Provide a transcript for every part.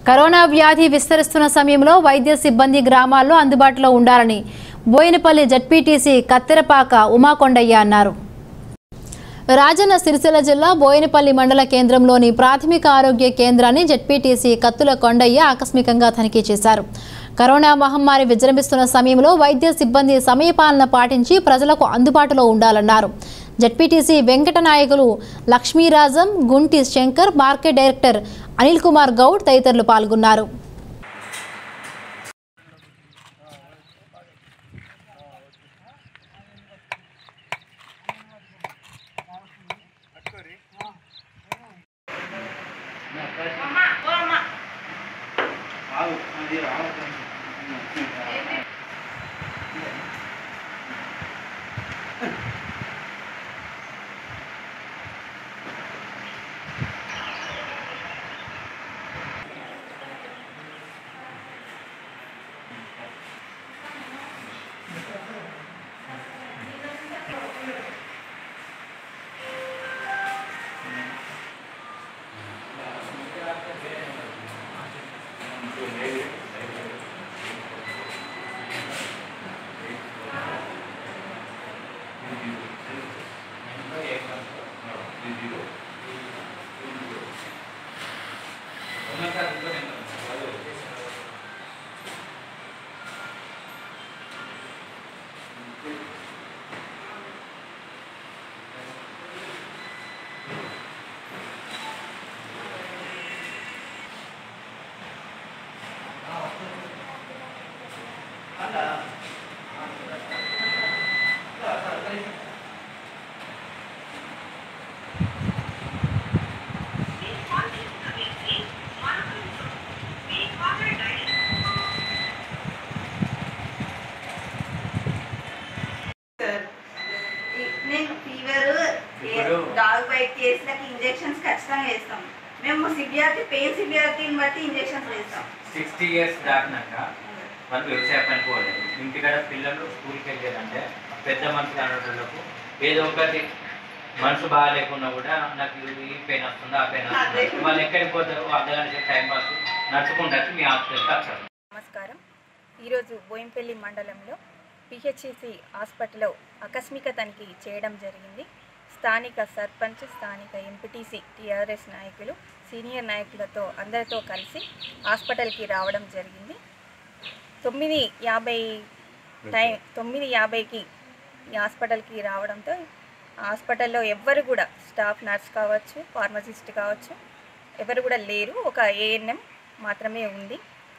Corona వ్యాధి విస్తరిస్తున్న సమయంలో వైద్య సిబ్బంది గ్రామాల్లో అందుబాటులో ఉండాలని బోయినపల్లి జడ్పీటీసీ కత్తెరపాక ఉమాకొండయ్య అన్నారు రాజన్న సిరిసిల్ల జిల్లా బోయినపల్లి మండల కేంద్రంలోని ప్రాథమిక ఆరోగ్య కేంద్రాన్ని జడ్పీటీసీ కత్తుల కొండయ్య ఆకస్మికంగా తనిఖీ చేశారు కరోనా మహమ్మారి విజృంభిస్తున్న సమయంలో వైద్య సిబ్బంది సమయపాలన పాటించి ప్రజలకు అందుబాటులో ఉండాలన్నారు జడ్పీటీసీ వెంకట నాయకులు లక్ష్మీరాజం గుంటి శంకర్ మార్కెట్ డైరెక్టర్ అనిల్ కుమార్ గౌడ్ తదితరులు పాల్గొన్నారు సార్ ఈ- నేను ఫీవర్ ఇప్పుడు- డాగ్ బైట్ కేసులకి ఇంజెక్షన్స్ ఖచ్చితంగా వేస్తాం మేము సివియారిటీ పెయిన్ సివియారిటీని బట్టి ఇంజెక్షన్స్ వేస్తాం సిక్స్టీ ఇయర్స్ దాటినాక వాళ్ళు వ్యవసాయ పని పోలేదు ఇంటికాడ పిల్లలు స్కూల్కి వెళ్ళారంటే పెద్ద మనుషులు అనేటోళ్ళకు ఏదో ఒకటి మనసు బాగా లేకున్నా కూడా నాకు ఇది ఈ పెయిన్ వస్తుందా ఆ పెయిన్ వస్తుందా అదే. వాళ్ళు ఎక్కడికి పోతారు అర్ధగంట సేపు టైం పాస్ నడుచుకుంటూ వచ్చి మీ హాస్పిటల్కి వచ్చారు నమస్కారం ఈరోజు బోయంపల్లి మండలంలో పిహెచ్సి హాస్పిటల్లో ఆకస్మిక తనిఖీ చేయడం జరిగింది స్థానిక సర్పంచ్ స్థానిక ఎంపీటీసీ టీఆర్ఎస్ నాయకులు సీనియర్ నాయకులతో అందరితో కలిసి హాస్పిటల్కి రావడం జరిగింది తొమ్మిది యాభై టైం తొమ్మిది యాభైకి ఈ హాస్పిటల్కి రావడంతో హాస్పిటల్లో ఎవ్వరు కూడా స్టాఫ్ నర్స్ కావచ్చు ఫార్మసిస్ట్ కావచ్చు ఎవరు కూడా లేరు ఒక ఏఎన్ఎం మాత్రమే ఉంది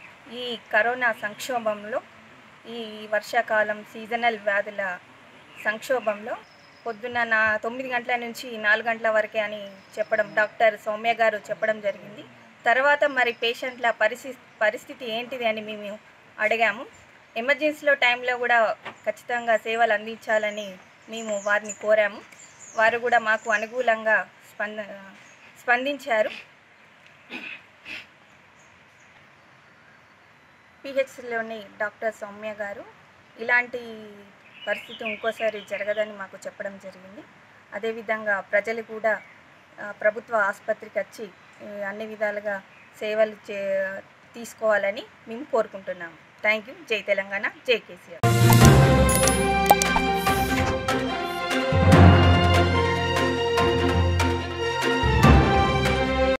ఈ కరోనా సంక్షోభంలో ఈ వర్షాకాలం సీజనల్ వ్యాధుల సంక్షోభంలో పొద్దున్న నా తొమ్మిది గంటల నుంచి నాలుగు గంటల వరకే అని చెప్పడం డాక్టర్ సౌమ్య గారు చెప్పడం జరిగింది తర్వాత మరి పేషెంట్ల పరిస్థితి పరిస్థితి ఏంటిది అని మేము అడిగాము ఎమర్జెన్సీలో టైంలో కూడా ఖచ్చితంగా సేవలు అందించాలని మేము వారిని కోరాము వారు కూడా మాకు అనుకూలంగా స్పంద స్పందించారు పిహెచ్సిలోని డాక్టర్ సౌమ్య గారు ఇలాంటి పరిస్థితి ఇంకోసారి జరగదని మాకు చెప్పడం జరిగింది అదేవిధంగా ప్రజలు కూడా ఆ, ప్రభుత్వ ఆసుపత్రికి వచ్చి ఈ, అన్ని విధాలుగా సేవలు చే తీసుకోవాలని మేము కోరుకుంటున్నాము థ్యాంక్ యూ జై తెలంగాణ జై కేసీఆర్